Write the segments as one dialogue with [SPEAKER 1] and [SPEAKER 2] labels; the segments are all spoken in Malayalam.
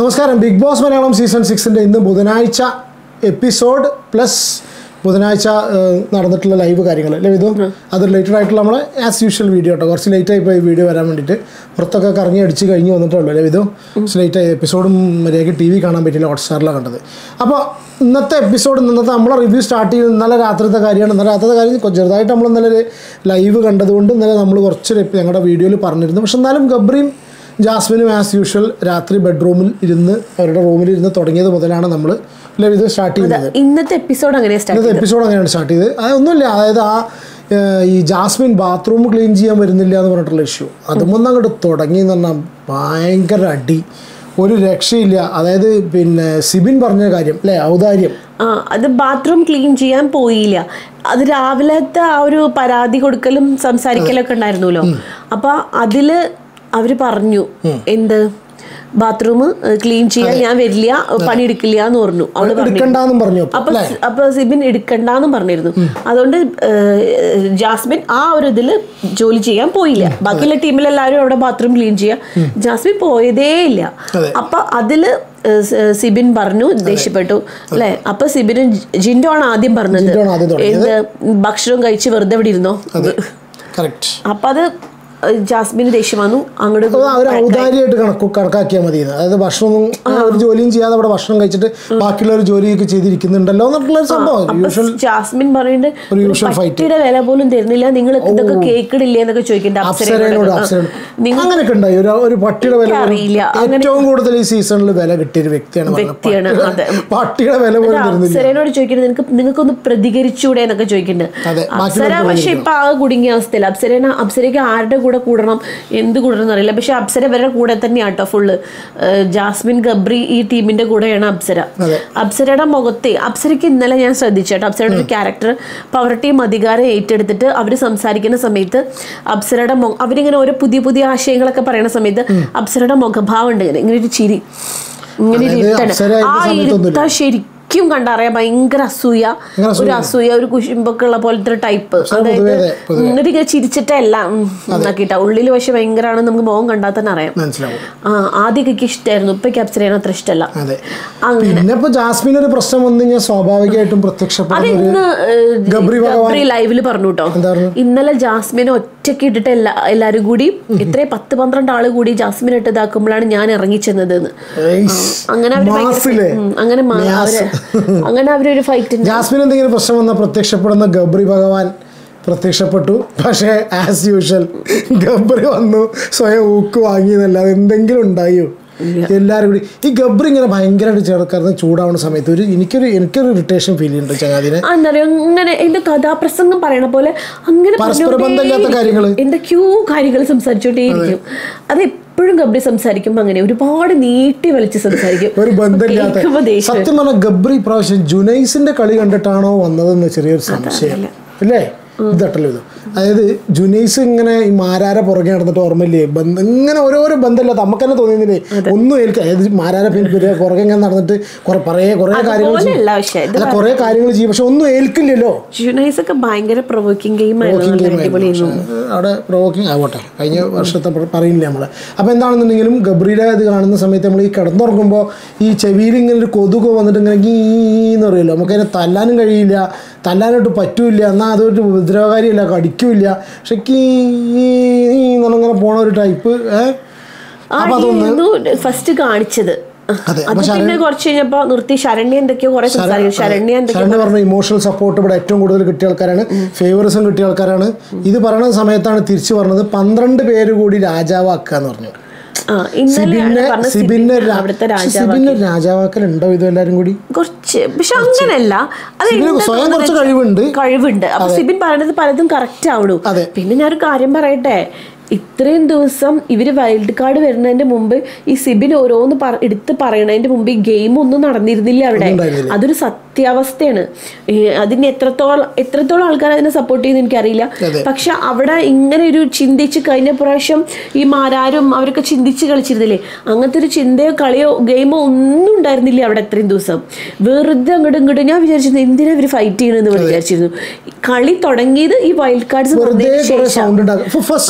[SPEAKER 1] നമസ്കാരം ബിഗ് ബോസ് മലയാളം സീസൺ സിക്സിൻ്റെ ഇന്ന് ബുധനാഴ്ച എപ്പിസോഡ് പ്ലസ് ബുധനാഴ്ച ഏഹ്, നടന്നിട്ടുള്ള ലൈവ് കാര്യങ്ങൾ അല്ലേ ഇത് അത് റിലേറ്റഡ് ആയിട്ടുള്ള നമ്മളെ ആസ് യൂഷ്വൽ വീഡിയോ കേട്ടോ കുറച്ച് ലേറ്റ് ആയി പോയി വീഡിയോ വരാൻ വേണ്ടിയിട്ട് പുറത്തൊക്കെ കറങ്ങി അടിച്ച് കഴിഞ്ഞ് വന്നിട്ടുള്ളൂ അല്ലേ ഇത് കുറച്ച് ലേറ്റ് ആയി എപ്പിസോഡും മര്യാദയ്ക്ക് ടി വി കാണാൻ പറ്റില്ല ഹോട്ട്സ്റ്റാറിലാണ് കണ്ടത് അപ്പോൾ ഇന്നത്തെ എപ്പിസോഡ് ഇന്നത്തെ നമ്മളെ റിവ്യൂ സ്റ്റാർട്ട് ചെയ്ത് ഇന്നലെ രാത്രിത്തെ കാര്യമാണ് ഇന്നലെ രാത്രിത്തെ കാര്യം കൊ- ചെറുതായിട്ട് നമ്മൾ ഇന്നലെ ഒരു ലൈവ് കണ്ടതുകൊണ്ട് ഇന്നലെ നമ്മൾ കുറച്ചൊരു എപ്പി- ഞങ്ങളുടെ വീഡിയോയിൽ പറഞ്ഞിരുന്നു പക്ഷെ എന്നാലും ഗബ്രിയും ജാസ്മിനും ആസ് യൂഷ്വൽ രാത്രി ബെഡ്റൂമിൽ ഇരുന്ന് അവരുടെ റൂമിൽ ഇരുന്ന് തുടങ്ങിയത് മുതലാണ് നമ്മൾ ഇത് സ്റ്റാർട്ട് ചെയ്യുന്നത്
[SPEAKER 2] ഇന്നത്തെ എപ്പിസോഡ് അങ്ങനെ സ്റ്റാർട്ട്
[SPEAKER 1] ഇന്നത്തെ എപ്പിസോഡ് അങ്ങനെയാണ് സ്റ്റാർട്ട് ചെയ്തത് അതൊന്നുമില്ല അതായത് ആ ഏഹ്, ഈ ജാസ്മിൻ ബാത്റൂം ക്ലീൻ ചെയ്യാൻ വരുന്നില്ല എന്ന് പറഞ്ഞിട്ടുള്ള ഇഷ്യൂ അതുമൊന്നും അങ്ങോട്ട് തുടങ്ങി എന്ന് പറഞ്ഞാൽ ഭയങ്കര അടി ഒരു രക്ഷയില്ല അതായത് പിന്നെ സിബിൻ പറഞ്ഞ കാര്യം അല്ലേ ഔദാര്യം
[SPEAKER 2] ആ അത് ബാത്റൂം ക്ലീൻ ചെയ്യാൻ പോയില്ല അത് രാവിലത്തെ ആ ഒരു പരാതി കൊടുക്കലും സംസാരിക്കലൊക്കെ ഉണ്ടായിരുന്നല്ലോ അപ്പൊ അതില് അവര് പറഞ്ഞു എന്ത് ബാത്റൂം ക്ലീൻ ചെയ്യാൻ ഞാൻ വരില്ല പണിയെടുക്കില്ല എന്ന് പറഞ്ഞു അവള് പറഞ്ഞു
[SPEAKER 1] എടുക്കണ്ടെന്നും പറഞ്ഞു അപ്പൊ.
[SPEAKER 2] അപ്പൊ സി- അപ്പൊ സിബിൻ എടുക്കണ്ടെന്നും പറഞ്ഞിരുന്നു അതുകൊണ്ട് ഏഹ്, ജാസ്മിൻ ആ ഒരു ഇതില് ജോലി ചെയ്യാൻ പോയില്ല ബാക്കിയുള്ള ടീമിലെല്ലാവരും അവിടെ ബാത്റൂം ക്ലീൻ ചെയ്യാം ജാസ്മിൻ പോയതേ ഇല്ല
[SPEAKER 1] അതെ.
[SPEAKER 2] അപ്പൊ അതില് ഏഹ്, സ- സിബിൻ പറഞ്ഞു ദേഷ്യപ്പെട്ടു അല്ലെ അപ്പൊ സിബിനും ജിൻഡോ ആണ് ആദ്യം പറഞ്ഞത്
[SPEAKER 1] ജിൻഡോ ആണ് ആദ്യം തുടങ്ങിയത്.
[SPEAKER 2] എന്ത് ഭക്ഷണം കഴിച്ച് വെറുതെ ഇവിടെ ഇരുന്നോ
[SPEAKER 1] അതെ കറക്റ്റ്
[SPEAKER 2] അപ്പൊ അത് ഏഹ്, ജാസ്മിന് ദേഷ്യം വന്നു അങ്ങോട്ട്
[SPEAKER 1] അത് അവർ ഔദാര്യമായിട്ട് കണക്ക് കണക്കാക്കിയാൽ മതി അതായത് ഭക്ഷണമൊന്നും ഒരു ജോലിയും ചെയ്യാതെ അവിടെ ഭക്ഷണം കഴിച്ചിട്ട് ബാക്കിയുള്ളവർ ജോലിയൊക്കെ ചെയ്തിരിക്കുന്നുണ്ടല്ലോ എന്നുള്ള ഒരു സംഭവം യൂഷ്വൽ
[SPEAKER 2] ജാസ്മിൻ പറയുന്നുണ്ട്
[SPEAKER 1] ഒരു
[SPEAKER 2] ഒരു
[SPEAKER 1] usual fight.
[SPEAKER 2] പട്ടിയുടെ വില പോലും തരുന്നില്ല നിങ്ങൾ ഇതൊക്കെ കേക്കിടില്ലേ എന്നൊക്കെ ചോദിക്കണ്ട
[SPEAKER 1] അപ്സരയോട് അപ്സരയോട് അങ്ങനെയൊക്കെ ഉണ്ടായി ഒരു ഒരു പട്ടിയുടെ വില പോലും
[SPEAKER 2] അറിയില്ല.
[SPEAKER 1] ഏറ്റവും കൂടുതൽ ഈ സീസണിൽ വില കിട്ടിയ ഒരു വ്യക്തിയാണ് പറഞ്ഞത്.
[SPEAKER 2] വ്യക്തിയാണ്, അതെ.
[SPEAKER 1] പട്ടിയുടെ വില പോലും തരുന്നില്ല
[SPEAKER 2] അപ്സരനോട് ചോദിക്കുന്നത് നിനക്ക് നിങ്ങൾക്കൊന്ന് പ്രതികരിച്ചൂടെ എന്നൊക്കെ
[SPEAKER 1] അതെ,
[SPEAKER 2] ചോദിക്കുന്നുണ്ട്
[SPEAKER 1] ബാക്കിയുള്ളവർ
[SPEAKER 2] അപ്സര പക്ഷെ ഇപ്പൊ ആ കുടുങ്ങിയ അവസ്ഥയില്ല അപ്സരന അപ്സരയ്ക്ക് ആരുടെ കൂടെ കൂടണം എന്ത് കൂടണം അറിയില്ല പക്ഷെ അപ്സര ഇവരുടെ കൂടെ തന്നെയാണ് കേട്ടോ ഫുള്ള് ജാസ്മിൻ ഗബ്രി ഈ ടീമിന്റെ കൂടെയാണ് അപ്സര
[SPEAKER 1] അതെ.
[SPEAKER 2] അപ്സരയുടെ മുഖത്തെ അപ്സരയ്ക്ക് ഇന്നലെ ഞാൻ ശ്രദ്ധിച്ചു കേട്ടോ അപ്സരയുടെ ഒരു ക്യാരക്ടർ പവർ ടീം അധികാരം ഏറ്റെടുത്തിട്ട് അവർ സംസാരിക്കുന്ന സമയത്ത് അപ്സരയുടെ മൊ അവരിങ്ങനെ ഓരോ പുതിയ പുതിയ ആശയങ്ങളൊക്കെ പറയുന്ന സമയത്ത് അപ്സരയുടെ മുഖഭാവം ഉണ്ട് ഇങ്ങനെ ഇങ്ങനെ ഒരു ചിരി ഇങ്ങനെ ഒരു
[SPEAKER 1] അതായത്
[SPEAKER 2] ഇരുട്ടാണ്
[SPEAKER 1] അപ്സര
[SPEAKER 2] ആ
[SPEAKER 1] ആയിരുന്ന സമയത്തൊന്നുമില്ല.
[SPEAKER 2] ഇരുട്ട ശരിക്കും കണ്ടറിയാം ഭയങ്കര അസൂയ
[SPEAKER 1] ഭയങ്കര
[SPEAKER 2] ഒരു അസൂയ ഒരു കുശുമ്പൊക്കെ ഉള്ള പോലത്തെ ഒരു ടൈപ്പ് അതായത്
[SPEAKER 1] പൊതുവേ അതെ, പൊതുവേ.
[SPEAKER 2] എന്നിട്ട് ഇങ്ങനെ ചിരിച്ചിട്ടല്ല എന്നാക്കിട്ട ഉള്ളിൽ പക്ഷെ ഭയങ്കരമാണ് നമുക്ക് മുഖം കണ്ടാൽ തന്നെ അറിയാം
[SPEAKER 1] മനസ്സിലാവും
[SPEAKER 2] ആ ആദ്യമൊക്കെ എനിക്ക് ഇഷ്ടമായിരുന്നു ഇപ്പൊ ക്യാപ്ചർ അത്ര ഇഷ്ടമല്ല
[SPEAKER 1] അതെ
[SPEAKER 2] അങ്ങനെ
[SPEAKER 1] പിന്നെ ഇപ്പൊ ജാസ്മിൻ ഒരു പ്രശ്നം വന്നു കഴിഞ്ഞാൽ സ്വാഭാവികമായിട്ടും
[SPEAKER 2] അത്
[SPEAKER 1] പ്രത്യക്ഷപ്പെടുന്ന ഒരു
[SPEAKER 2] ഇന്ന് ഏഹ്,
[SPEAKER 1] ഗബ്രി ഭഗവാൻ
[SPEAKER 2] ഗബ്രി ലൈവില് പറഞ്ഞു കേട്ടോ
[SPEAKER 1] എന്താ പറഞ്ഞു?
[SPEAKER 2] ഇന്നലെ ജാസ്മിനെ ഒറ്റയ്ക്ക് ഇട്ടിട്ട് എല്ലാ എല്ലാരും കൂടി ഇത്രേ പത്ത് പന്ത്രണ്ട് ആള് കൂടി ജാസ്മിൻ ഇട്ട് ഇതാക്കുമ്പോഴാണ് ഞാൻ ഇറങ്ങിച്ചെന്നത് എന്ന്
[SPEAKER 1] ഏയ്സ്.
[SPEAKER 2] അങ്ങനെ അവര് ഭയങ്കര-
[SPEAKER 1] മാസിലെ
[SPEAKER 2] ഉം, അങ്ങനെ മാ-
[SPEAKER 1] മ്യാസ്.
[SPEAKER 2] അവര് അങ്ങനെ അവരൊരു ഫൈറ്റ്
[SPEAKER 1] ജാസ്മിൻ എന്തെങ്കിലും പ്രശ്നം വന്നാൽ പ്രത്യക്ഷപ്പെടുന്ന ഗബ്രി ഭഗവാൻ പ്രത്യക്ഷപ്പെട്ടു പക്ഷേ ആസ് യൂഷ്വൽ ഗബ്രി വന്നു സ്വയം ഊക്ക് വാങ്ങിയെന്നല്ലാതെ എന്തെങ്കിലും ഉണ്ടായോ എല്ലാവരും കൂടി ഈ ഗബ്രി ഇങ്ങനെ ഭയങ്കരമായിട്ട് ചേർക്കാറുന്ന ചൂടാവുന്ന സമയത്ത് ഒരു എനിക്കൊരു എനിക്കൊരു ഇറിറ്റേഷൻ ഫീൽ ചെയ്യുന്നുണ്ട് ചങ്ങാതിനെ
[SPEAKER 2] ആ, എന്താ പറയാ അങ്ങനെ എന്റെ കഥാപ്രസംഗം പറയണ പോലെ അങ്ങനെ
[SPEAKER 1] പരസ്പര ബന്ധമില്ലാത്ത
[SPEAKER 2] പറഞ്ഞുകൊണ്ടേയിരിക്കും.
[SPEAKER 1] കാര്യങ്ങള്.
[SPEAKER 2] എന്തൊക്കെയോ കാര്യങ്ങൾ സംസാരിച്ചോണ്ടേയിരിക്കും അത് എപ്പോഴും ഗബ്രി സംസാരിക്കുമ്പോ അങ്ങനെ ഒരുപാട് നീട്ടി വലിച്ച് സംസാരിക്കും
[SPEAKER 1] ഒരു ബന്ധമില്ലാത്ത
[SPEAKER 2] കേൾക്കുമ്പോ ദേഷ്യം
[SPEAKER 1] സത്യം പറഞ്ഞാൽ ഗബ്രി ഇപ്രാവശ്യം ജുനൈസിന്റെ കളി കണ്ടിട്ടാണോ വന്നതെന്ന് ചെറിയൊരു സംശയം അല്ലേ ഇതട്ടല്ലോ ഇത് അതായത് ജുനൈസ് ഇങ്ങനെ ഈ മാരാര പുറകെ നടന്നിട്ട് ഓർമ്മയില്ലേ ബന്ധം ഇങ്ങനെ ഓരോരോ ബന്ധമില്ലാത്ത നമുക്ക് തന്നെ തോന്നിയില്ലേ ഒന്നും ഏൽക്കാം അതായത് മാരാര പിന്നെ പിന്നെ പുറകെ ഇങ്ങനെ നടന്നിട്ട് കുറെ പറയേ കുറെ കാര്യങ്ങൾ ചെയ്യും
[SPEAKER 2] അതുപോലെയല്ല പക്ഷെ ഇത്
[SPEAKER 1] അല്ല കുറെ കാര്യങ്ങൾ ചെയ്യും പക്ഷെ ഒന്നും ഏൽക്കില്ലല്ലോ
[SPEAKER 2] ജുനൈസ് ഒക്കെ ഭയങ്കര പ്രൊവോക്കിംഗ് ഗെയിം ആയിരുന്നു
[SPEAKER 1] Provoking
[SPEAKER 2] നല്ല
[SPEAKER 1] game
[SPEAKER 2] അടിപൊളിയായിരുന്നു
[SPEAKER 1] ആയിരുന്നു. പക്ഷേ അവിടെ പ്രൊവോക്കിംഗ് ആവട്ടെ കഴിഞ്ഞ വർഷത്തെ പ- പറയില്ല നമ്മൾ അപ്പോൾ എന്താണെന്നുണ്ടെങ്കിലും ഗബ്രിയുടെ ഇത് കാണുന്ന സമയത്ത് നമ്മൾ ഈ കിടന്നുറങ്ങുമ്പോൾ ഈ ചെവിയിൽ ഇങ്ങനെ ഒരു കൊതുക് വന്നിട്ട് ഇങ്ങനെ ഗീ എന്ന് പറയുമല്ലോ നമുക്കതിനെ തല്ലാനും കഴിയില്ല തല്ലാനായിട്ട് പറ്റൂല എന്നാൽ അതൊരു ഉപദ്രവകാരിയല്ല കടിക്കൂല പക്ഷെ കീ എന്നിങ്ങനെ പോണ ഒരു ടൈപ്പ് ഏഹ് അപ്പൊ അതൊന്ന്
[SPEAKER 2] ഫസ്റ്റ് കാണിച്ചത്
[SPEAKER 1] അതെ,
[SPEAKER 2] അത് പിന്നെ കുറച്ച് കഴിഞ്ഞപ്പോ നിർത്തി ശരണ്യ എന്തൊക്കെയോ കുറെ സംസാരിക്കും ശരണ്യ എന്തൊക്കെയോ
[SPEAKER 1] ശരണ്യ പറഞ്ഞ ഇമോഷണൽ സപ്പോർട്ട് ഇവിടെ ഏറ്റവും കൂടുതൽ കിട്ടിയ ആൾക്കാരാണ് ഫേവറിസം കിട്ടിയ ആൾക്കാരാണ് ഇത് പറയുന്ന സമയത്താണ് തിരിച്ചു പറഞ്ഞത് പന്ത്രണ്ട് പേര് കൂടി രാജാവാക്കുക എന്ന് പറഞ്ഞു
[SPEAKER 2] ആ ഇന്നലെ
[SPEAKER 1] സിബിനെ
[SPEAKER 2] പറഞ്ഞ
[SPEAKER 1] സിബിനെ
[SPEAKER 2] സിബിൻ അവിടുത്തെ രാജാവ്
[SPEAKER 1] സിബിനെ രാജാവാക്കൽ ഉണ്ടോ ഇത് എല്ലാരും കൂടി
[SPEAKER 2] കുറച്ച് പക്ഷെ അങ്ങനല്ല അത്
[SPEAKER 1] സിബിന്
[SPEAKER 2] എന്താ
[SPEAKER 1] സ്വയം
[SPEAKER 2] തോന്നുന്നത്
[SPEAKER 1] കുറച്ച് കഴിവുണ്ട്
[SPEAKER 2] കഴിവുണ്ട് അപ്പൊ സിബിൻ പറയുന്നത് പലതും കറക്റ്റ് ആവണു
[SPEAKER 1] അതെ.
[SPEAKER 2] പിന്നെ ഞാനൊരു കാര്യം പറയട്ടെ ഇത്രയും ദിവസം ഇവര് വൈൽഡ് കാർഡ് വരുന്നതിന്റെ മുമ്പ് ഈ സിബിൻ ഓരോന്ന് പറ- എടുത്ത് പറയണതിന്റെ മുമ്പ് ഈ ഗെയിം ഒന്നും നടന്നിരുന്നില്ല അവിടെ
[SPEAKER 1] ഉണ്ടായിരുന്നില്ല.
[SPEAKER 2] അതൊരു സത്യാവസ്ഥയാണ് ഈ അതിന് എത്രത്തോളം എത്രത്തോളം ആൾക്കാർ അതിനെ സപ്പോർട്ട് ചെയ്യുന്ന എനിക്കറിയില്ല
[SPEAKER 1] അതെ.
[SPEAKER 2] പക്ഷെ അവിടെ ഇങ്ങനെ ഒരു ചിന്തിച്ച് കഴിഞ്ഞ പ്രാവശ്യം ഈ മാരാരും അവരൊക്കെ ചിന്തിച്ച് കളിച്ചിരുന്നില്ലേ അങ്ങനത്തെ ഒരു ചിന്തയോ കളിയോ ഗെയിമോ ഒന്നും ഉണ്ടായിരുന്നില്ല അവിടെ ഇത്രയും ദിവസം വെറുതെ അങ്ങോട്ടും ഇങ്ങോട്ടും ഞാൻ വിചാരിച്ചിരുന്നു എന്തിനാ ഇവർ ഫൈറ്റ് ചെയ്യണമെന്ന് വിചാരിച്ചിരുന്നു കളി തുടങ്ങിയത് ഈ വൈൽഡ് കാർഡ്സ്
[SPEAKER 1] വെറുതെ
[SPEAKER 2] വന്നതിന്
[SPEAKER 1] കുറെ
[SPEAKER 2] ശേഷം
[SPEAKER 1] സൗണ്ട് ഉണ്ടാക്കും ഫസ്റ്റ് വീക്ക്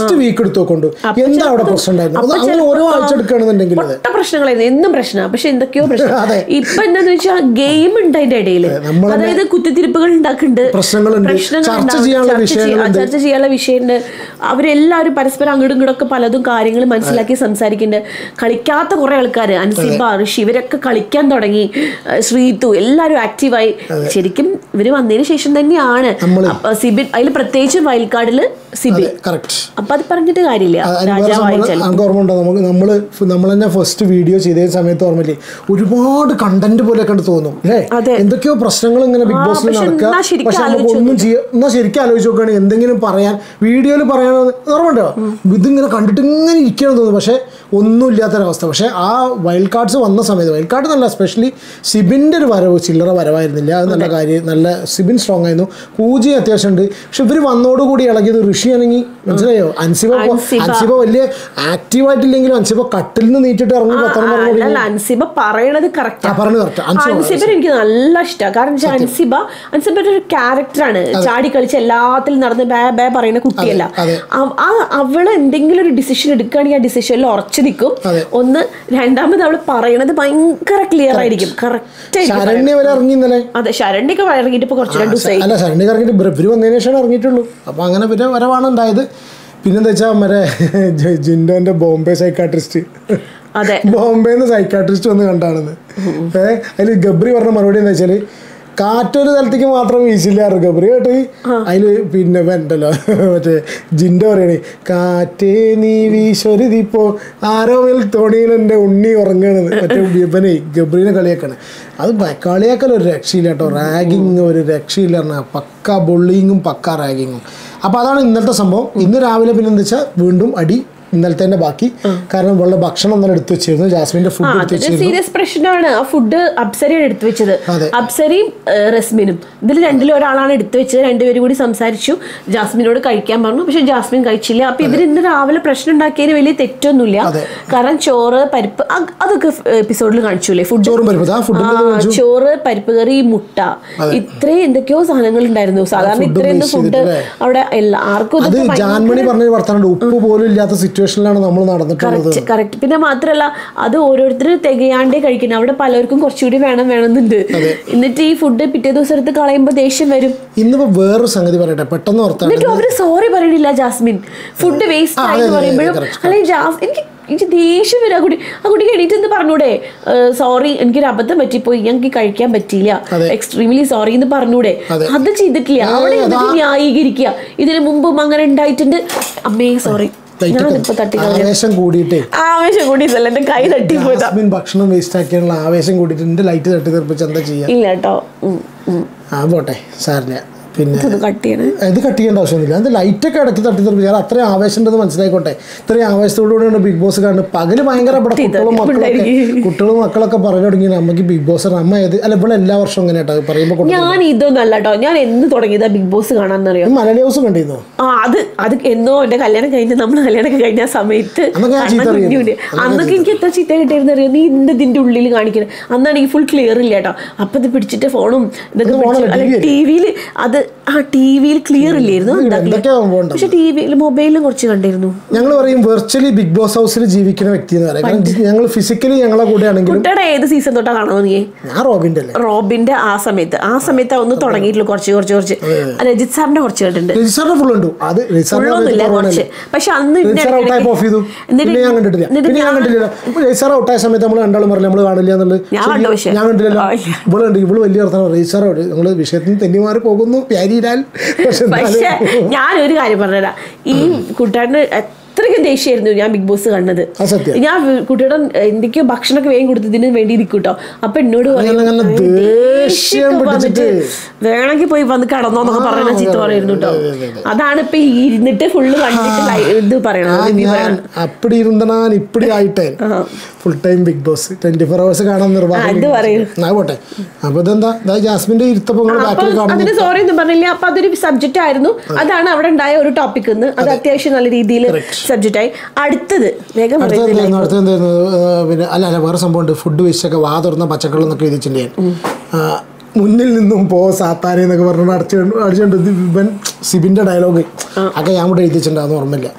[SPEAKER 1] എടുത്തു നോക്കൊണ്ടു എന്താ അവിടെ പ്രശ്നം ഉണ്ടായിരുന്നു അത് അങ്ങനെ ഓരോ ആഴ്ച എടുക്കുകയാണെന്നുണ്ടെങ്കിൽ അതെ
[SPEAKER 2] ഒട്ട പ്രശ്നങ്ങളായിരുന്നു എന്നും പ്രശ്നമാണ് പക്ഷെ എന്തൊക്കെയോ പ്രശ്നം
[SPEAKER 1] അതെ.
[SPEAKER 2] ഇപ്പൊ എന്താന്ന് വെച്ചാൽ ഗെയിം ഉണ്ട് അതിന്റെ ഇടയിൽ
[SPEAKER 1] നമ്മൾ
[SPEAKER 2] അതായത് കുത്തിത്തിരിപ്പുകൾ ഉണ്ടാക്കുന്നുണ്ട്
[SPEAKER 1] പ്രശ്നങ്ങളുണ്ട്.
[SPEAKER 2] പ്രശ്നങ്ങൾ
[SPEAKER 1] ചർച്ച
[SPEAKER 2] ഉണ്ടാവും.
[SPEAKER 1] ചെയ്യാനുള്ള
[SPEAKER 2] ചർച്ച ചെയ്യ-
[SPEAKER 1] വിഷയങ്ങളുണ്ട്.
[SPEAKER 2] ചർച്ച ചെയ്യാനുള്ള വിഷയമുണ്ട് അവരെല്ലാവരും പരസ്പരം അങ്ങോട്ടും ഇങ്ങോട്ടൊക്കെ പലതും കാര്യങ്ങൾ മനസ്സിലാക്കി സംസാരിക്കുന്നുണ്ട് കളിക്കാത്ത കുറെ ആൾക്കാർ അൻസിബ ഋഷി ഇവരൊക്കെ കളിക്കാൻ തുടങ്ങി ഏഹ് ശ്രീതു എല്ലാവരും ആക്റ്റീവായി ശരിക്കും ഇവര് വന്നതിന് ശേഷം തന്നെയാണ്
[SPEAKER 1] നമ്മള്
[SPEAKER 2] അപ്പൊ സിബിൻ അതിൽ പ്രത്യേകിച്ച് വയൽക്കാടില് സിബിൻ
[SPEAKER 1] കറക്റ്റ്
[SPEAKER 2] അപ്പൊ അത് പറഞ്ഞിട്ട് കാര്യമില്ല
[SPEAKER 1] അതിന് വേറെ
[SPEAKER 2] രാജാവായി
[SPEAKER 1] സംഭവം
[SPEAKER 2] ചെലപ്പോ
[SPEAKER 1] നമുക്ക് ഓർമ്മ ഉണ്ടോ നമുക്ക് നമ്മൾ നമ്മൾ തന്നെ ഫസ്റ്റ് വീഡിയോ ചെയ്ത സമയത്ത് ഓർമ്മയില്ലേ ഒരുപാട് കണ്ടന്റ് പോലെ കണ്ട് തോന്നും അല്ലേ
[SPEAKER 2] അതെ.
[SPEAKER 1] എന്തൊക്കെയോ പ്രശ്നങ്ങൾ ഇങ്ങനെ ബിഗ്
[SPEAKER 2] ആ,
[SPEAKER 1] ബോസിൽ
[SPEAKER 2] പക്ഷെ
[SPEAKER 1] നടക്കുക
[SPEAKER 2] എന്നാ ശരിക്കും
[SPEAKER 1] പക്ഷെ നമുക്ക്
[SPEAKER 2] ആലോചിച്ച്
[SPEAKER 1] ഒന്നും ചെയ്യാം എന്നാ ശരിക്കും ആലോചിച്ച് നോക്കുകയാണെങ്കിൽ എന്തെങ്കിലും പറയാൻ വീഡിയോയിൽ പറയാൻ ഓർമ്മയുണ്ടോ ഇതിങ്ങനെ കണ്ടിട്ട് ഇങ്ങനെ ഇരിക്കണം തോന്നുന്നു പക്ഷെ ഒന്നുമില്ലാത്തൊരവസ്ഥ പക്ഷെ ആ വൈൽഡ് കാർഡ്സ് വന്ന സമയത്ത് വൈൽഡ് കാർഡ് നല്ല സ്പെഷ്യലി സിബിൻ്റെ ഒരു വരവ് ചില്ലറ വരവായിരുന്നില്ല അത് നല്ല കാര്യം നല്ല സിബിൻ സ്ട്രോങ് ആയിരുന്നു പൂജയും അത്യാവശ്യം ഉണ്ട് പക്ഷെ ഇവർ വന്നോടുകൂടി ഇളകിയത് ഋഷി ആണെങ്കിൽ മനസ്സിലായോ അൻസിബ ഇപ്പൊ-
[SPEAKER 2] അൻസിബ.
[SPEAKER 1] അൻസിബ വലിയ ആക്റ്റീവ് ആയിട്ടില്ലെങ്കിലും അൻസിബ കട്ടിൽ നിന്ന് നീട്ടിട്ട് ഇറങ്ങി പത്രം പറഞ്ഞു
[SPEAKER 2] അല്ല അൻസിബ പറയണത് കറക്റ്റ്
[SPEAKER 1] ആ പറഞ്ഞു കറക്റ്റ് അൻസിബ
[SPEAKER 2] അൻസിബ എനിക്ക് നല്ല ഇഷ്ടമാണ് കാരണം വെച്ചാൽ അൻസിബ അൻസിബയുടെ ഒരു ക്യാരക്ടറാണ് ചാടി കളിച്ച് എല്ലാത്തിലും നടന്ന് ബേ ബേ പറയുന്ന കുട്ടിയല്ല
[SPEAKER 1] അതെ.
[SPEAKER 2] അവ- ആ അവള് എന്തെങ്കിലും ഒരു ഡിസിഷൻ എടുക്കുകയാണെങ്കിൽ ആ ഡിസിഷനിൽ ഉറച്ചു നിൽക്കും
[SPEAKER 1] അതെ.
[SPEAKER 2] ഒന്ന് രണ്ടാമത് അവള് പറയണത് ഭയങ്കര ക്ലിയർ ആയിരിക്കും കറക്റ്റ് ആയിരിക്കും
[SPEAKER 1] ശരണ്യ വരെ ഇറങ്ങി ഇന്നലെ
[SPEAKER 2] അതെ ശരണ്യൊക്കെ ഇറങ്ങിയിട്ട് ഇപ്പൊ കുറച്ച് രണ്ട് ദിവസമായി
[SPEAKER 1] അല്ല ശരണ്യ ഇറങ്ങിയിട്ട് ഇവര് വന്നതിന് ശേഷമാണ് ഇറങ്ങിയിട്ടുള്ളൂ അപ്പോൾ അങ്ങനെ പിന്നെ വരവാണ് ഉണ്ടായത് പിന്നെന്താ വെച്ചാൽ മറ്റേ ജ- ജിൻഡോന്റെ ബോംബെ സൈക്കാട്രിസ്റ്റ്
[SPEAKER 2] അതെ
[SPEAKER 1] ബോംബെന്ന് സൈക്കാട്രിസ്റ്റ് വന്ന് കണ്ടാണെന്ന് ഏഹ് അതിൽ ഗബ്രി പറഞ്ഞ മറുപടി എന്താ വെച്ചാല് കാറ്റൊരു സ്ഥലത്തേക്ക് മാത്രം വീശില്ലാറ് ഗബ്രി കേട്ട് അതില് പിന്നെ വേണ്ടല്ലോ മറ്റേ ജിൻഡോ പറയണേ കാറ്റേ നീ വീശൊരുതിപ്പോ ആരോ മേൽ തോണിയിൽ എൻ്റെ ഉണ്ണി ഉറങ്ങണെന്ന് മറ്റേ ഇവനെ ഗബ്രീനെ കളിയാക്കണേ അത് ബ- കളിയാക്കൽ ഒരു രക്ഷയില്ല കേട്ടോ റാഗിങ് ഒരു രക്ഷയില്ല പറഞ്ഞാൽ പക്ക ബുള്ളിങ്ങും പക്ക റാഗിങ്ങും അപ്പോൾ അതാണ് ഇന്നത്തെ സംഭവം ഇന്ന് രാവിലെ പിന്നെ എന്താ വെച്ചാൽ വീണ്ടും അടി ഇന്നലത്തെ ബാക്കി കാരണം ഇവളുടെ ഭക്ഷണം ഇന്നലെ എടുത്തു വെച്ചിരുന്നു ജാസ്മിന്റെ
[SPEAKER 2] ആ
[SPEAKER 1] ഫുഡ് എടുത്തു
[SPEAKER 2] അതൊരു
[SPEAKER 1] വെച്ചിരുന്നു
[SPEAKER 2] സീരിയസ് പ്രശ്നമാണ് ആ ഫുഡ് അപ്സരയാണ് എടുത്തു വെച്ചത്
[SPEAKER 1] അതെ.
[SPEAKER 2] അപ്സരയും ഏഹ്, റസ്മിനും ഇതിൽ രണ്ടിലും ഒരാളാണ് എടുത്തു വെച്ചത് രണ്ടുപേരും കൂടി സംസാരിച്ചു ജാസ്മിനോട് കഴിക്കാൻ പറഞ്ഞു പക്ഷെ ജാസ്മിൻ കഴിച്ചില്ല അപ്പൊ ഇവർ ഇന്ന് രാവിലെ പ്രശ്നം ഉണ്ടാക്കിയതിന് വലിയ തെറ്റൊന്നുമില്ല
[SPEAKER 1] അതെ.
[SPEAKER 2] കാരണം ചോറ് പരിപ്പ് അ- അതൊക്കെ എപ്പിസോഡിൽ കാണിച്ചൂലേ ഫുഡ്
[SPEAKER 1] ചോറും പരിപ്പ് ആ ഫുഡിന്റെ
[SPEAKER 2] ആ, ചോറ് പരിപ്പ് കറി മുട്ട ഇത്രയും എന്തൊക്കെയോ സാധനങ്ങൾ ഉണ്ടായിരുന്നു സാധാരണ ഇത്രയൊന്നും ഫുഡ് അവിടെ എല്ലാ ആർക്കും
[SPEAKER 1] അത്
[SPEAKER 2] ഇതൊക്കെ
[SPEAKER 1] ജാൻമണി പറഞ്ഞ വർത്തമാനം ഉപ്പ് പോലും ഇല്ലാത്ത സിറ്റുവേഷനിലാണ് നമ്മൾ നടന്നിട്ടുള്ളത്
[SPEAKER 2] കറക്റ്റ് കറക്റ്റ് പിന്നെ മാത്രല്ല അത് ഓരോരുത്തർ തികയാണ്ടേ കഴിക്കുന്നത് അവിടെ പലർക്കും കുറച്ചുകൂടി വേണം വേണമെന്നുണ്ട് എന്നിട്ട് ഈ ഫുഡ് പിറ്റേ ദിവസം എടുത്ത് കളയുമ്പോൾ ദേഷ്യം വരും
[SPEAKER 1] ഇന്നിപ്പോ വേറൊരു സംഗതി പറയട്ടെ പെട്ടെന്ന് ഓർത്താണ്
[SPEAKER 2] എന്നിട്ട് അവര് സോറി പറയണില്ല ജാസ്മിൻ ഫുഡ് വേസ്റ്റ്
[SPEAKER 1] ആ,
[SPEAKER 2] ആയി
[SPEAKER 1] അതെ,
[SPEAKER 2] എന്ന്
[SPEAKER 1] അതെ,
[SPEAKER 2] പറയുമ്പോഴും
[SPEAKER 1] correct,
[SPEAKER 2] അല്ലെങ്കിൽ ജാസ് എനിക്ക് എനിക്ക് ദേഷ്യം വരും ആ കുട്ടി ആ കുട്ടിക്ക് എണീറ്റ് എന്ന് പറഞ്ഞൂടെ സോറി എനിക്കൊരു അബദ്ധം പറ്റിപ്പോയി ഞങ്ങൾക്ക് കഴിക്കാൻ പറ്റിയില്ല
[SPEAKER 1] അതെ.
[SPEAKER 2] എക്സ്ട്രീംലി സോറി എന്ന് പറഞ്ഞൂടെ
[SPEAKER 1] അതെ.
[SPEAKER 2] അത് ചെയ്തിട്ടില്ല അവിടെ എന്നിട്ട് ന്യായീകരിക്കുക ഇതിനു മുമ്പും അങ്ങനെ ഉണ്ടായിട്ടുണ്ട് അമ്മേ സോറി ഞാനിപ്പോ തട്ടി
[SPEAKER 1] ആവേശം കൂടിയിട്ടേ
[SPEAKER 2] ആവേശം കൂടിയതല്ല എന്റെ കൈ തട്ടിപ്പോയതാ
[SPEAKER 1] ജാസ്മിൻ ഭക്ഷണം വേസ്റ്റ് ആക്കിയാനുള്ള ആവേശം കൂടിയിട്ട് എന്റെ ലൈറ്റ് തട്ടി തെറിപ്പിച്ച് എന്താ ചെയ്യാ
[SPEAKER 2] ഇല്ല കേട്ടോ ഉം, ഉം.
[SPEAKER 1] ആ പോട്ടെ സാറില്ല പിന്നെ
[SPEAKER 2] ഇതൊന്ന് കട്ട് ചെയ്യണേ
[SPEAKER 1] ഇത് കട്ട് ചെയ്യേണ്ട ആവശ്യമൊന്നുമില്ല അത് ലൈറ്റൊക്കെ ഇടയ്ക്ക് തട്ടി തെറിപ്പിച്ചാൽ അത്രയും ആവേശം ഉണ്ടെന്ന് മനസ്സിലായിക്കോട്ടെ ഇത്രയും ആവേശത്തോടുകൂടിയാണ് ബിഗ് ബോസ് കാണുന്നത് പകല് ഭയങ്കര ഇവിടെ കുട്ടികളും മക്കളൊക്കെ കുട്ടികളും മക്കളൊക്കെ പറഞ്ഞു തുടങ്ങി നമുക്ക് ബിഗ് ബോസ് അമ്മ ഏത് അല്ല ഇവിടെ എല്ലാ വർഷവും ഇങ്ങനെ കേട്ടോ പറയുമ്പോൾ
[SPEAKER 2] ഞാൻ ഇതൊന്നും അല്ല കേട്ടോ ഞാൻ എന്ന് തുടങ്ങിയതാ ബിഗ് ബോസ് കാണാന്നറിയോ
[SPEAKER 1] മലയാളി ഹൗസ് കണ്ടിരുന്നു
[SPEAKER 2] ആ അത് അത് എന്നോ എന്റെ കല്യാണം കഴിഞ്ഞ് നമ്മൾ കല്യാണം കഴിഞ്ഞ ആ സമയത്ത്
[SPEAKER 1] അന്നൊക്കെ ഞാൻ ചീത്ത
[SPEAKER 2] കണ്ണൻ
[SPEAKER 1] അറിയുന്നു.
[SPEAKER 2] കുഞ്ഞുണ്ട്. അന്നൊക്കെ എനിക്ക് എത്ര ചീത്ത കിട്ടിയിരുന്നു അറിയോ നീ എന്ത് ഇതിന്റെ ഉള്ളിൽ കാണിക്കുന്നത് അന്നാണ് ഈ ഫുൾ ക്ലിയർ ഇല്ല കേട്ടോ അപ്പൊ ഇത് പിടിച്ചിട്ട് ഫോണും ഇതൊക്കെ
[SPEAKER 1] അത് phone
[SPEAKER 2] പിടിച്ച്
[SPEAKER 1] അല്ല,
[SPEAKER 2] അല്ല
[SPEAKER 1] TV
[SPEAKER 2] ടി വിയിൽ അത് ആ ടി വിയിൽ ക്ലിയർ ഇല്ലായിരുന്നു എന്താ
[SPEAKER 1] എന്തൊക്കെയാ പോകണ്ട
[SPEAKER 2] പക്ഷെ ടി വിയിൽ മൊബൈലിലും കുറച്ച് കണ്ടിരുന്നു
[SPEAKER 1] ഞങ്ങൾ പറയും വെർച്വലി ബിഗ് ബോസ് ഹൗസിൽ ജീവിക്കുന്ന വ്യക്തി എന്ന് പറയാം കാരണം ഞങ്ങൾ ഫിസിക്കലി ഞങ്ങളെ കൂടെ ആണെങ്കിലും
[SPEAKER 2] കുട്ടിയുടെ ഏത് സീസൺ തൊട്ടാ കാണുമോ നീ
[SPEAKER 1] ഞാൻ റോബിന്റെ അല്ലേ
[SPEAKER 2] റോബിന്റെ ആ സമയത്ത് ആ സമയത്ത് ഒന്ന് തുടങ്ങിയിട്ടുള്ളൂ കുറച്ച് കുറച്ച് കുറച്ച് രജിത് സാറിന്റെ കുറച്ച് കണ്ടിട്ടുണ്ട്
[SPEAKER 1] രജിസ്റ്ററിന്റെ ഫുൾ ഉണ്ട് അത്
[SPEAKER 2] ഫുള്ളൊന്നുമില്ല കുറച്ച് പക്ഷെ അന്ന് ഇതിന്റെ
[SPEAKER 1] രജിസ്റ്റർ ഔട്ടായി ഓഫ് ചെയ്തു
[SPEAKER 2] എന്നിട്ട്
[SPEAKER 1] പിന്നെ ഞാൻ കണ്ടിട്ടില്ല
[SPEAKER 2] എന്നിട്ട്
[SPEAKER 1] പിന്നെ ഞാൻ കണ്ടിട്ടില്ല രജിസ്റ്റർ ഔട്ടായ സമയത്ത് നമ്മൾ രണ്ടാളും പറഞ്ഞില്ല നമ്മൾ കാണില്ല എന്നുള്ളത്
[SPEAKER 2] ഞാൻ
[SPEAKER 1] ശരി,
[SPEAKER 2] കണ്ടു പക്ഷേ.
[SPEAKER 1] ഞാൻ കണ്ടില്ലല്ലോ
[SPEAKER 2] ആ, ഇല്ല.
[SPEAKER 1] ഇവള് കണ്ടു ഇവള് വലിയ വർത്തമാനം രജിസ്റ്റർ ഔട്ട് നമ്മൾ വിഷയത്തിൽ നിന്ന് തെന്നി മാറി പോകുന്നു പ്യാരിയിലാൽ പക്ഷെ
[SPEAKER 2] പക്ഷെ
[SPEAKER 1] എന്നാലും
[SPEAKER 2] ഞാനൊരു കാര്യം പറഞ്ഞുതരാം ഈ കുട്ടാടിന് അത്രയ്ക്കും ദേഷ്യമായിരുന്നു ഞാൻ ബിഗ് ബോസ് കണ്ടത്
[SPEAKER 1] അത് സത്യം.
[SPEAKER 2] ഞാൻ കുട്ടിയുടെ എന്തൊക്കെയോ ഭക്ഷണമൊക്കെ വേഗം കൊടുത്തതിന് വേണ്ടി നിൽക്കും കേട്ടോ അപ്പൊ എന്നോട് പറയും,
[SPEAKER 1] അങ്ങനെ അങ്ങനെ
[SPEAKER 2] "ഏയ്,
[SPEAKER 1] ദേഷ്യം
[SPEAKER 2] ദേഷ്യമൊക്കെ വന്നിട്ട്
[SPEAKER 1] പിടിച്ചിട്ട്
[SPEAKER 2] വേണമെങ്കിൽ പോയി വന്ന് കിടന്നോന്നൊക്കെ
[SPEAKER 1] ആ,
[SPEAKER 2] പറയുന്ന ചീത്ത
[SPEAKER 1] അതെ,
[SPEAKER 2] പറയുന്നു കേട്ടോ
[SPEAKER 1] അതെ, അതെ, അതെ.
[SPEAKER 2] അതാണ് ഇപ്പൊ ഈ ഇരുന്നിട്ട് ഫുള്ള് കണ്ടിട്ട് ലൈ- ഇത്
[SPEAKER 1] ആ,
[SPEAKER 2] പറയണത് review
[SPEAKER 1] ഞാൻ
[SPEAKER 2] പറയണത്.
[SPEAKER 1] അപ്പടി ഇരുന്ന ഞാൻ ഇപ്പടി ആയിട്ടേ full time Bigg Boss twenty four hours കാണാൻ
[SPEAKER 2] ആ, ഇത്
[SPEAKER 1] നിർവാഹം
[SPEAKER 2] പറയൂ.
[SPEAKER 1] ആ പോട്ടെ അപ്പൊ ഇതെന്താ ഇതാ ജാസ്മിന്റെ ഇരുത്തപ്പം
[SPEAKER 2] അപ്പൊ
[SPEAKER 1] ബാക്കിൽ കാണുന്നു
[SPEAKER 2] അതിന് സോറി ഒന്നും പറഞ്ഞില്ല അപ്പൊ അതൊരു സബ്ജക്റ്റ് ആയിരുന്നു അതാണ് അവിടെ ഉണ്ടായ ഒരു ടോപ്പിക് എന്ന് അത് അത്യാവശ്യം നല്ല രീതിയിൽ സബ്ജക്റ്റ് ആയി അടുത്തത് വേഗം
[SPEAKER 1] അടുത്ത
[SPEAKER 2] പറയുന്നില്ല
[SPEAKER 1] എന്തായിരുന്നു അടുത്ത എന്തായിരുന്നു ആ, പിന്നെ അല്ല അല്ല വേറെ സംഭവം ഉണ്ട് ഫുഡ് വിഷയൊക്കെ വാ തുറന്ന പച്ചക്കറി എന്നൊക്കെ എഴുതിച്ചിട്ടുണ്ട് ഞാൻ ആ, മുന്നിൽ നിന്നും പോ സാത്താനെ എന്നൊക്കെ പറഞ്ഞു അടിച്ചു അടിച്ചുകൊണ്ട് ഇത് ഇവൻ സിബിന്റെ ഡയലോഗ് ഒക്കെ ഞാൻ ഇവിടെ എഴുതിച്ചിട്ടുണ്ടാന്ന് ഓർമ്മയില്ല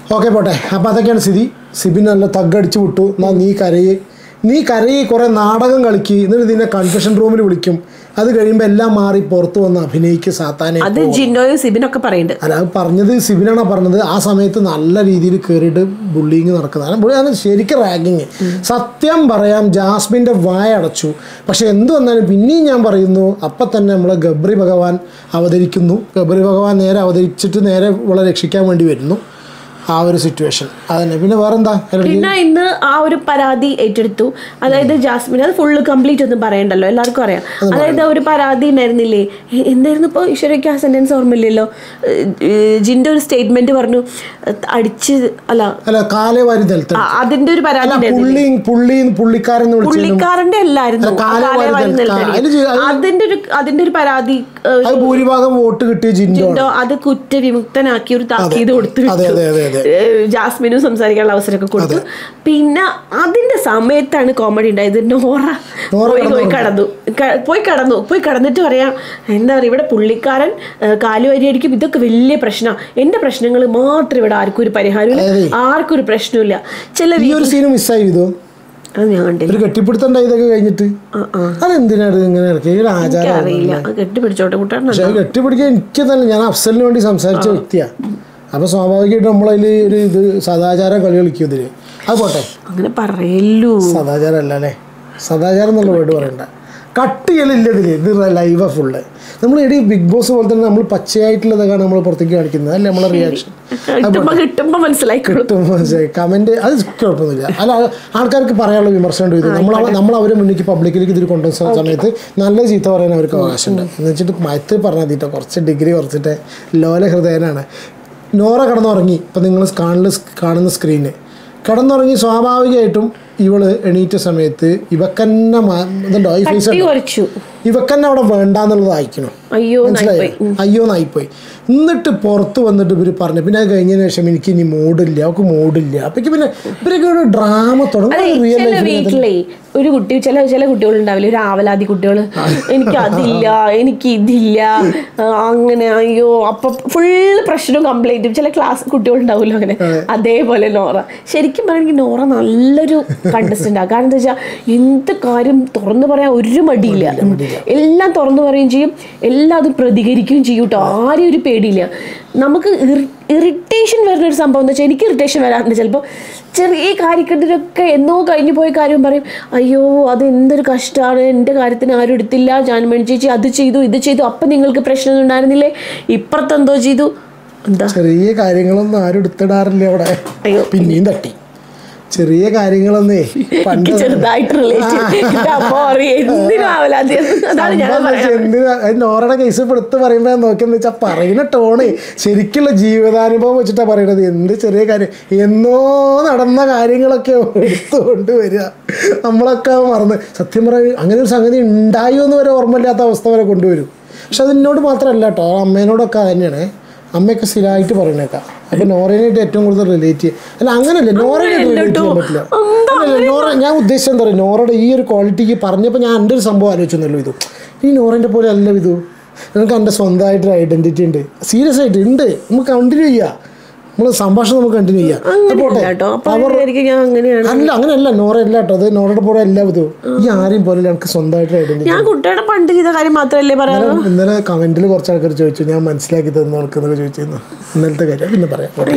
[SPEAKER 1] ഓക്കെ പോട്ടെ അപ്പോൾ അതൊക്കെയാണ് സ്ഥിതി സിബിൻ നല്ല തగ్గടിച്ച് വിട്ടു എന്നാ നീ കരയെ നീ കരയെ കുറേ നാടകം കളിക്ക് എന്നിട്ട് നിന്നെ കൺഫെഷൻ റൂമിൽ വിളിക്കും അത് കഴിയുമ്പോൾ എല്ലാം മാറി പുറത്ത് വന്ന് അഭിനയിക്ക് സാത്താനെ
[SPEAKER 2] അത് ജിൻഡോയും സിബിനൊക്കെ പറയുന്നുണ്ട്
[SPEAKER 1] അല്ല അത് പറഞ്ഞത് സിബിനാണ് പറഞ്ഞത് ആ സമയത്ത് നല്ല രീതിയിൽ കയറിയിട്ട് ബുള്ളിങ് നടക്കുന്നതാണ് പുള്ളി അത് ശരിക്കും റാഗിങ് സത്യം പറയാം ജാസ്മിൻ്റെ വായ അടച്ചു പക്ഷെ എന്ത് വന്നാലും പിന്നെയും ഞാൻ പറയുന്നു അപ്പം തന്നെ നമ്മളെ ഗബ്രി ഭഗവാൻ അവതരിക്കുന്നു ഗബ്രി ഭഗവാൻ നേരെ അവതരിച്ചിട്ട് നേരെ ഇവളെ രക്ഷിക്കാൻ വേണ്ടി വരുന്നു ആ ഒരു സിറ്റുവേഷൻ അതന്നെ പിന്നെ വേറെന്താ അതിനിടയ്ക്ക്
[SPEAKER 2] പിന്നെ ഇന്ന് ആ ഒരു പരാതി ഏറ്റെടുത്തു അതായത് ജാസ്മിൻ അത് ഫുള്ള് കംപ്ലീറ്റ് ഒന്നും പറയണ്ടല്ലോ എല്ലാവർക്കും അറിയാം അതായത് ഒരു പരാതി ഉണ്ടായിരുന്നില്ലേ എ- എന്തായിരുന്നു ഇപ്പോൾ ഈശ്വരയ്ക്ക് ആ സെന്റൻസ് ഓർമ്മയില്ലല്ലോ ഏഹ്, ഏഹ്, ജിന്റെ ഒരു സ്റ്റേറ്റ്മെന്റ് പറഞ്ഞു ഏഹ്, അടിച്ച് അല്ല
[SPEAKER 1] അല്ല കാലേ വാരി നിലത്ത്
[SPEAKER 2] ആ, അതിന്റെ ഒരു പരാതി ഉണ്ടായിരുന്നു
[SPEAKER 1] പുള്ളി പുള്ളി പുള്ളിക്കാരൻ എന്ന് വിളിച്ചു
[SPEAKER 2] പുള്ളിക്കാരന്റെ അല്ലായിരുന്നു
[SPEAKER 1] അല്ല, കാലേ
[SPEAKER 2] ആ കാലേ
[SPEAKER 1] വാരി
[SPEAKER 2] വാരി
[SPEAKER 1] നിലത്ത്.
[SPEAKER 2] നിലത്തടി.
[SPEAKER 1] അതിന് ചെയ്യ- അത്
[SPEAKER 2] അതിന്റെ ഒരു അതിന്റെ ഒരു പരാതി ഏഹ്,
[SPEAKER 1] അത് ഭൂരിഭാഗം വോട്ട് കിട്ടിയ ജിൻഡോ
[SPEAKER 2] ജിൻഡോ അത് കുറ്റവിമുക്തനാക്കി ഒരു താക്കീത് കൊടുത്തു
[SPEAKER 1] അതെ,
[SPEAKER 2] വിട്ടു.
[SPEAKER 1] അതെ, അതെ, അതെ.
[SPEAKER 2] ഏഹ് ജാസ്മിനും സംസാരിക്കാനുള്ള അവസരമൊക്കെ കൊടുത്തു പിന്നെ അതിന്റെ സമയത്താണ് കോമഡി ഉണ്ടായത് നോറ
[SPEAKER 1] നോറ
[SPEAKER 2] പോയി പോയി
[SPEAKER 1] കിടന്നു
[SPEAKER 2] കടന്നു ക- പോയി കടന്നു പോയി കടന്നിട്ട് പറയാം എന്താ പറയുക ഇവിടെ പുള്ളിക്കാരൻ ഏഹ് കാലുവരി അടിക്കും ഇതൊക്കെ വലിയ പ്രശ്നമാണ് എന്റെ പ്രശ്നങ്ങൾ മാത്രം ഇവിടെ ആർക്കും ഒരു പരിഹാരമില്ല
[SPEAKER 1] അതെ.
[SPEAKER 2] ആർക്കും ഒരു പ്രശ്നമില്ല ചില
[SPEAKER 1] ഈ
[SPEAKER 2] വീ-
[SPEAKER 1] ഒരു സീന് മിസ്സായി ചെയ്തു
[SPEAKER 2] അത് ഞാൻ കണ്ടില്ല
[SPEAKER 1] ഒരു കെട്ടിപ്പിടുത്തണ്ട ഇതൊക്കെ കഴിഞ്ഞിട്ട്
[SPEAKER 2] ആ ആ
[SPEAKER 1] അതെന്തിനാണ് ഇത് ഇങ്ങനെ ഇറക്കി ഒരു ആചാരം
[SPEAKER 2] അറിയില്ല കെട്ടിപ്പിടിച്ചോട്ടെ കൂട്ടാണ്
[SPEAKER 1] പക്ഷെ അത് കെട്ടിപ്പിടിക്കാൻ എനിക്ക് തന്നെ ഞാൻ അഫ്സലിന് വേണ്ടി സംസാരിച്ച വ്യക്തിയാണ് അപ്പൊ സ്വാഭാവികമായിട്ടും നമ്മളതിൽ ഒരു ഇത് സദാചാര കളി കളിക്കും ഇതില് അത് പോട്ടെ
[SPEAKER 2] അങ്ങനെ പറയല്ലൂ
[SPEAKER 1] സദാചാരം അല്ല അല്ലേ സദാചാരം എന്നുള്ള വേർഡ് പറയണ്ട കട്ടികളില്ല ഇതില് ഇത് ലൈവാ ഫുള്ള് നമ്മൾ എടി ബിഗ് ബോസ് പോലെ തന്നെ നമ്മൾ പച്ചയായിട്ടുള്ളതൊക്കെയാണ് നമ്മൾ പുറത്തേക്ക് കാണിക്കുന്നത് അല്ലേ നമ്മളെ റിയാക്ഷൻ
[SPEAKER 2] കിട്ടുമ്പോ കിട്ടുമ്പോ മനസ്സിലായിക്കോളും
[SPEAKER 1] കമന്റ് അത് കുഴപ്പമൊന്നുമില്ല അല്ല ആൾക്കാർക്ക് പറയാനുള്ള വിമർശനം ഇത് നമ്മൾ നമ്മൾ അവരെ മുന്നിലേക്ക് പബ്ലിക്കിലേക്ക് ഇതിൽ കൊണ്ടുവന്ന സമയത്ത് നല്ല ചീത്ത പറയാൻ അവർക്ക് അവകാശമുണ്ട് എന്ന് വെച്ചിട്ട് മയത്ത് പറഞ്ഞാൽ തീറ്റ കുറച്ച് ഡിഗ്രി കുറച്ചിട്ട് ലോല ഹൃദയനാണ് നോറ കിടന്നുറങ്ങി ഇപ്പം നിങ്ങൾ കാണുന്ന കാണുന്ന സ്ക്രീന് കിടന്നുറങ്ങി സ്വാഭാവികമായിട്ടും ഇവള് എണീറ്റ സമയത്ത് ഇവക്കന്നെ മാ- ഇതുണ്ടോ ഈ ഫേസ്
[SPEAKER 2] കട്ടി കുറച്ചു
[SPEAKER 1] ഇവക്കന്നെ അവിടെ വേണ്ടാന്നുള്ളത് അയക്കണം
[SPEAKER 2] അയ്യോ
[SPEAKER 1] മനസ്സിലായോ
[SPEAKER 2] നായിപ്പോയി.
[SPEAKER 1] അയ്യോ നായിപ്പോയി എന്നിട്ട് പുറത്ത് വന്നിട്ട് ഇവർ പറഞ്ഞു പിന്നെ അത് കഴിഞ്ഞതിന് ശേഷം എനിക്ക് ഇനി മൂഡില്ല അവൾക്ക് മൂഡില്ല അപ്പൊക്ക് പിന്നെ ഇവരൊക്കെ ഒരു ഡ്രാമ തുടങ്ങും
[SPEAKER 2] അതെ
[SPEAKER 1] റിയൽ
[SPEAKER 2] ചില
[SPEAKER 1] ലൈഫിൽ
[SPEAKER 2] വീട്ടിലേ ഒരു കുട്ടി ചില ചില കുട്ടികൾ ഉണ്ടാവില്ല ഒരു ആവലാതി കുട്ടികൾ എനിക്ക് അതില്ല എനിക്ക് ഇതില്ല ആ, അങ്ങനെ അയ്യോ അപ്പൊ ഫുള്ള് പ്രശ്നവും കംപ്ലൈന്റും ചില ക്ലാസ് കുട്ടികൾ ഉണ്ടാവില്ല അങ്ങനെ അതേപോലെ നോറ ശരിക്കും പറയുകയാണെങ്കിൽ നോറ നല്ലൊരു കണ്ടസ്റ്റന്റ് ആ കാരണം എന്താ വെച്ചാൽ എന്ത് കാര്യം തുറന്നു പറയാൻ ഒരു മടിയില്ല എല്ലാം തുറന്നു പറയുകയും ചെയ്യും എല്ലാതും പ്രതികരിക്കുകയും ചെയ്യും കേട്ടോ ആരെയും ഒരു പേടിയില്ല നമുക്ക് ഇറിറ്റേഷൻ വരുന്ന ഒരു സംഭവം എന്ന് വെച്ചാൽ എനിക്ക് ഇറിറ്റേഷൻ വരാറുണ്ട് ചിലപ്പോൾ ചെറിയ കാര്യത്തിനൊക്കെ എന്നോ കഴിഞ്ഞു പോയ കാര്യം പറയും അയ്യോ അത് എന്തൊരു കഷ്ടമാണ് എൻ്റെ കാര്യത്തിന് ആരും എടുത്തില്ല ജാൻമണി ചേച്ചി അത് ചെയ്തു ഇത് ചെയ്തു അപ്പം നിങ്ങൾക്ക് പ്രശ്നമൊന്നും ഉണ്ടായിരുന്നില്ലേ ഇപ്പുറത്തെന്തോ ചെയ്തു എന്താ
[SPEAKER 1] ചെറിയ കാര്യങ്ങളൊന്നും ആരും എടുത്തിടാറില്ല അവിടെ
[SPEAKER 2] അയ്യോ.
[SPEAKER 1] പിന്നെയും തട്ടി ചെറിയ കാര്യങ്ങളൊന്നേ പണ്ട്
[SPEAKER 2] എനിക്ക് ചെറുതായിട്ട് റിലേറ്റ് അപ്പൊ പറയും എന്തിനും ആവലാതി അതാണ് ഞാൻ
[SPEAKER 1] സംഭവം
[SPEAKER 2] പറയാം
[SPEAKER 1] എന്ന് വെച്ചാ എന്ത് നോറയുടെ കേസ് ഇപ്പൊ എടുത്ത് പറയുമ്പോ ഞാൻ നോക്കിയെന്ന് വെച്ചാൽ പറയുന്ന ടോണ് ശരിക്കുള്ള ജീവിതാനുഭവം വെച്ചിട്ടാ പറയണത് എന്ത് ചെറിയ കാര്യം എന്നോ നടന്ന കാര്യങ്ങളൊക്കെ എടുത്തുകൊണ്ട് വരിക നമ്മളൊക്കെ മറന്ന് സത്യം പറയുക അങ്ങനെ ഒരു സംഗതി ഉണ്ടായോ എന്ന് വരെ ഓർമ്മയില്ലാത്ത അവസ്ഥ വരെ കൊണ്ടുവരും പക്ഷെ അതിനോട് മാത്രമല്ല കേട്ടോ ആ അമ്മേനോടൊക്കെ അത് തന്നെയാണ് അമ്മയൊക്കെ സ്ഥിരമായിട്ട് പറയണേക്കാം അപ്പൊ നോറേനായിട്ട് ഏറ്റവും കൂടുതൽ റിലേറ്റ് ചെയ്യും അല്ല അങ്ങനല്ലേ നോറേനായിട്ട് റിലേറ്റ് ചെയ്യാൻ പറ്റില്ല അല്ലല്ല, നോറ ഞാൻ ഉദ്ദേശിച്ചത് എന്താ പറയുക നോറയുടെ ഈ ഒരു ക്വാളിറ്റിക്ക് പറഞ്ഞപ്പോൾ ഞാൻ എൻ്റെ ഒരു സംഭവം ആലോചിച്ചെന്നല്ലോ ഇത് ഈ നോറിൻ്റെ പോലെ അല്ല ഇത് നിങ്ങൾക്ക് എൻ്റെ സ്വന്തമായിട്ടൊരു ഐഡൻറ്റിറ്റി ഉണ്ട് സീരിയസ് ആയിട്ട് ഉണ്ട് നമുക്ക് കണ്ടിന്യൂ ചെയ്യാം നമ്മൾ സംഭാഷണം നമുക്ക് കണ്ടിന്യൂ ചെയ്യാം അത് പോട്ടെ
[SPEAKER 2] കേട്ടോ അപ്പൊ ആയിരിക്കും ഞാൻ അങ്ങനെയാണ്
[SPEAKER 1] അല്ല അങ്ങനെയല്ല നോറ അല്ല കേട്ടോ അത് നോറയുടെ പോലെ അല്ല ഇത് ഈ ആരെയും പോലെ എനിക്ക് സ്വന്തമായിട്ട് ഐഡൻറ്റിറ്റി
[SPEAKER 2] ഞാൻ കുട്ടിയുടെ പണ്ട് ചെയ്ത കാര്യം മാത്രമല്ലേ പറയാറ്
[SPEAKER 1] ഇന്നലെ കമന്റിൽ കുറച്ച് ആൾക്കാർ ചോദിച്ചു ഞാൻ മനസ്സിലാക്കി തന്നു എന്നൊക്കെ ചോദിച്ചിരുന്നു ഇന്നലത്തെ കാര്യം പിന്നെ പറയാം പോട്ടെ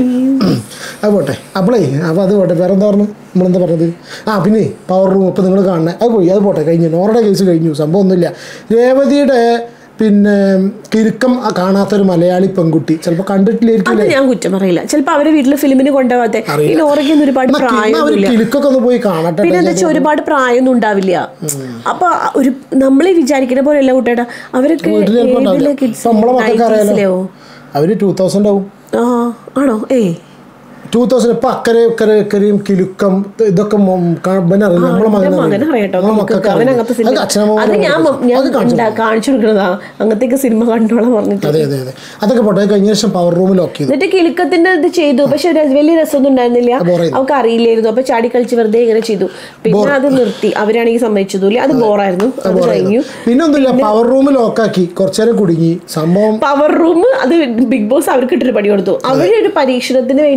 [SPEAKER 1] അത് പോട്ടെ അപ്പോളേ അപ്പോൾ അത് പോട്ടെ വേറെ എന്താ പറഞ്ഞു നമ്മളെന്താ പറഞ്ഞത് ആ പിന്നെ പവർ റൂം ഇപ്പം നിങ്ങൾ കാണണേ അത് പോയി അത് പോട്ടെ കഴിഞ്ഞു നോറയുടെ കേസ് കഴിഞ്ഞു സംഭവം ഒന്നുമില്ല രേവതിയുടെ പിന്നെ കിരുക്കം കാണാത്തൊരു മലയാളി പെൺകുട്ടി ചിലപ്പോൾ കണ്ടിട്ടില്ലായിരിക്കും
[SPEAKER 2] അത് ഞാൻ കുറ്റം പറയില്ല ചിലപ്പോ അവരെ വീട്ടില് ഫിലിമിന് കൊണ്ടുപോകാത്തെ ഈ നോറയ്ക്കൊന്നും ഒരുപാട്
[SPEAKER 1] അവർ
[SPEAKER 2] പ്രായമൊന്നുമില്ല
[SPEAKER 1] കിലുക്കൊക്കെ ഒന്ന് പോയി കാണട്ടെ
[SPEAKER 2] പിന്നെ എന്താ വെച്ചാൽ ഒരുപാട് പ്രായമൊന്നും ഉണ്ടാവില്ല അപ്പൊ ഒരു നമ്മളെ വിചാരിക്കുന്ന പോലെ അല്ല കുട്ടേട്ടാ അവരൊക്കെ
[SPEAKER 1] വീട്ടിൽ ചിലപ്പോൾ
[SPEAKER 2] ഏതിലെ
[SPEAKER 1] ഉണ്ടാവില്ല.
[SPEAKER 2] kids?
[SPEAKER 1] ഇപ്പം നമ്മളെ മക്കൾക്ക്
[SPEAKER 2] 90s
[SPEAKER 1] അറിയാലോ
[SPEAKER 2] ലെയോ?
[SPEAKER 1] അവർ ടൂ തൗസൻഡ് ആവും
[SPEAKER 2] ആ ആണോ ഏയ്
[SPEAKER 1] ടൂ തൗസൻഡ് ഇപ്പൊ അക്കരെ ഇക്കരെ ഇക്കരെയും കിലുക്കം ഇതൊക്കെ നമ്മളെ
[SPEAKER 2] എന്റെ മകനെ അറിയാട്ടോ കിലുക്കൊക്കെ. അവൻ അങ്ങനത്തെ സിനിമ അത് ഞാൻ ഞാൻ ഉണ്ടാ- കാണിച്ചു കൊടുക്കുന്നതാ അങ്ങനത്തെ സിനിമ കണ്ടോളാം പറഞ്ഞിട്ട്
[SPEAKER 1] അതെ അതെ അതെ അതൊക്കെ പോട്ടെ അത് കഴിഞ്ഞ ശേഷം പവർ റൂമിൽ ലോക്ക് ചെയ്തു
[SPEAKER 2] എന്നിട്ട് കിലുക്കത്തിന്റെ ഇത് ചെയ്തു പക്ഷെ ഒരു വലിയ രസമൊന്നും ഉണ്ടായിരുന്നില്ല
[SPEAKER 1] ബോറായിരുന്നു.
[SPEAKER 2] അവർക്ക് അറിയില്ലായിരുന്നു അപ്പൊ ചാടി കളിച്ച് വെറുതെ ഇങ്ങനെ ചെയ്തു പിന്നെ അത് നിർത്തി അവരാണെങ്കിൽ സമ്മതിച്ചതുമില്ല അത് ബോറായിരുന്നു അത് കഴിഞ്ഞു
[SPEAKER 1] പിന്നെ ഒന്നുമില്ല പവർ റൂം ലോക്കാക്കി കുറച്ചേരം കുടുങ്ങി സംഭവം
[SPEAKER 2] പവർ റൂം അത് ബിഗ് ബോസ് അവർക്ക് ഇട്ടൊരു പണി കൊടുത്തു അവര് ഒരു പരീക്ഷണത്തിന് വേണ്ടിയിട്ട് പറഞ്ഞതാണ്